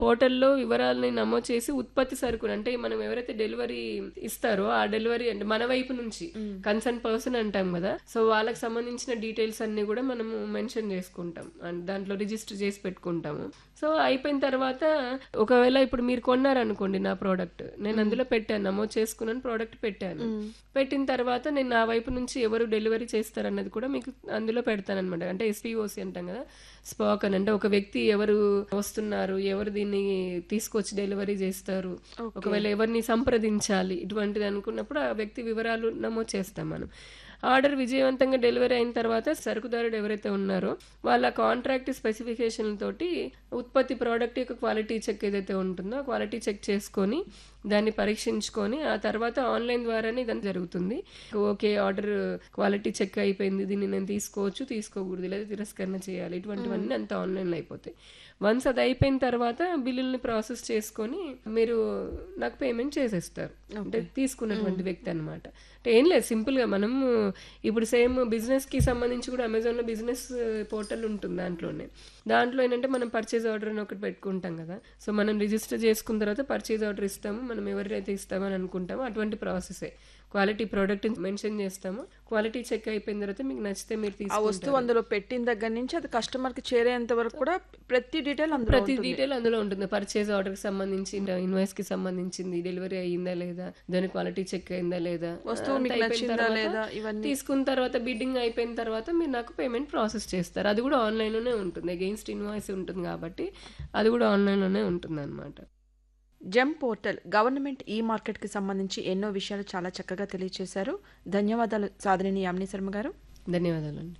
పోర్టల్‌లో వివరాలని నమోదు చేసి ఉత్పత్తి సరుకులు అంటే మనం ఎవరైతే డెలివరీ ఇస్తారో ఆ డెలివరీ అంటే మన వైపు నుంచి కన్సర్న్ పర్సన్ అంటాం కదా సో వాళ్ళకి సంబంధించిన డీటెయిల్స్ అన్ని కూడా మనము మెన్షన్ చేసుకుంటాం అండ్ దాంట్లో రిజిస్టర్ చేసి పెట్టుకుంటాము సో అయిపోయిన తర్వాత ఒకవేళ ఇప్పుడు మీరు కొన్నారనుకోండి నా ప్రోడక్ట్ నేను అందులో పెట్టాను నమోదు చేసుకున్నాను ప్రోడక్ట్ పెట్టాను పెట్టిన తర్వాత నేను నా వైపు నుంచి ఎవరు డెలివరీ చేస్తారన్నది కూడా మీకు అందులో పెడతాను అనమాట అంటే ఎస్పీఓసి అంటాం కదా స్పాకన్ అంటే ఒక వ్యక్తి ఎవరు వస్తున్నారు ఎవరు దీన్ని తీసుకొచ్చి డెలివరీ చేస్తారు ఒకవేళ ఎవరిని సంప్రదించాలి ఇటువంటిది అనుకున్నప్పుడు ఆ వ్యక్తి వివరాలు నమోదు చేస్తాం మనం ఆర్డర్ విజయవంతంగా డెలివరీ అయిన తర్వాత సరుకుదారుడు ఎవరైతే ఉన్నారో వాళ్ళ కాంట్రాక్ట్ స్పెసిఫికేషన్ తోటి ఉత్పత్తి ప్రోడక్ట్ యొక్క క్వాలిటీ చెక్ ఏదైతే ఉంటుందో ఆ క్వాలిటీ చెక్ చేసుకొని దాన్ని పరీక్షించుకొని ఆ తర్వాత ఆన్లైన్ ద్వారానే ఇదంతా జరుగుతుంది ఓకే ఆర్డర్ క్వాలిటీ చెక్ అయిపోయింది దీన్ని నేను తీసుకోవచ్చు తీసుకోకూడదు లేదా తిరస్కరణ చేయాలి ఇటువంటివన్నీ అంతా ఆన్లైన్లో అయిపోతాయి వన్స్ అది అయిపోయిన తర్వాత బిల్లుల్ని ప్రాసెస్ చేసుకొని మీరు నాకు పేమెంట్ చేసేస్తారు అంటే తీసుకున్నటువంటి వ్యక్తి అనమాట అంటే ఏం లేదు సింపుల్గా మనం ఇప్పుడు సేమ్ బిజినెస్కి సంబంధించి కూడా అమెజాన్లో బిజినెస్ పోర్టల్ ఉంటుంది దాంట్లోనే దాంట్లో ఏంటంటే మనం పర్చేజ్ ఆర్డర్ అని ఒకటి పెట్టుకుంటాం కదా సో మనం రిజిస్టర్ చేసుకున్న తర్వాత పర్చేజ్ ఆర్డర్ ఇస్తాము మనం ఎవరైతే ఇస్తామని అనుకుంటామో అటువంటి ప్రాసెసే క్వాలిటీ ప్రోడక్ట్ మెన్షన్ చేస్తాము క్వాలిటీ చెక్ అయిపోయిన తర్వాత మీకు నచ్చితే మీరు ఆ తీసుకుంటారు వస్తువు అందులో పెట్టిన దగ్గర నుంచి అది కస్టమర్ కి చేరేంత వరకు కూడా ప్రతి డీటెయిల్ అందులో ప్రతి డీటెయిల్ అందులో ఉంటుంది పర్చేజ్ ఆర్డర్ కి సంబంధించి ఇన్వాయిస్ కి సంబంధించింది డెలివరీ అయ్యిందా లేదా దాని క్వాలిటీ చెక్ అయిందా లేదా వస్తువు అంతా మీకు అయిపోయిన నచ్చిందా తర్వాత లేదా ఇవన్నీ తీసుకున్న తర్వాత బిడ్డింగ్ అయిపోయిన తర్వాత మీరు నాకు పేమెంట్ ప్రాసెస్ చేస్తారు అది కూడా ఆన్లైన్ లోనే ఉంటుంది అగెయిన్స్ట్ ఇన్వాయిస్ ఉంటుంది కాబట్టి అది కూడా ఆన్లైన్ లోనే ఉంటుంది అనమాట GeM portal government e market కి సంబంధించి ఎన్నో విషయాలు చాలా చక్కగా తెలియజేశారు ధన్యవాదాలు సాధనేని యామిని శర్మ గారు ధన్యవాదాలండి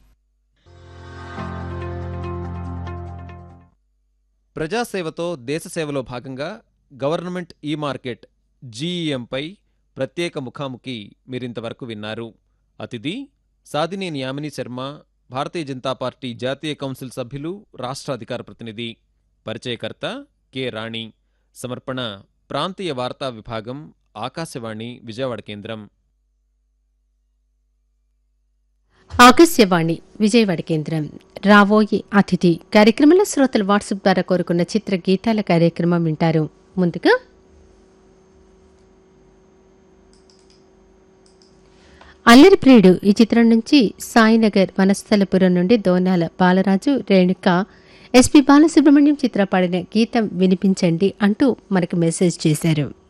ప్రజాసేవతో దేశసేవలో భాగంగా గవర్నమెంట్ ఈ మార్కెట్ జీఈఎంపై ప్రత్యేక ముఖాముఖి మీరింతవరకు విన్నారు అతిథి సాదినేని యామిని శర్మ భారతీయ జనతా పార్టీ జాతీయ కౌన్సిల్ సభ్యులు రాష్ట్ర అధికార ప్రతినిధి పరిచయకర్త కె రాణి సమర్పణ ప్రాంతీయ వార్తా విభాగం ఆకాశవాణి విజయవాడ కేంద్రం ఆకాశవాణి విజయవాడ కేంద్రం రావోయి అతిథి కార్యక్రమంలో శ్రోతలు వాట్సాప్ ద్వారా కోరుకున్న చిత్ర గీతాల కార్యక్రమం వింటారు ముందుగా అల్లరి ప్రియుడు ఈ చిత్రం నుంచి సాయినగర్ వనస్థలపురం నుండి దోనాల బాలరాజు రేణుక ఎస్పి బాలసుబ్రహ్మణ్యం చిత్ర పాడిన గీతం వినిపించండి అంటూ మనకు మెసేజ్ చేశారు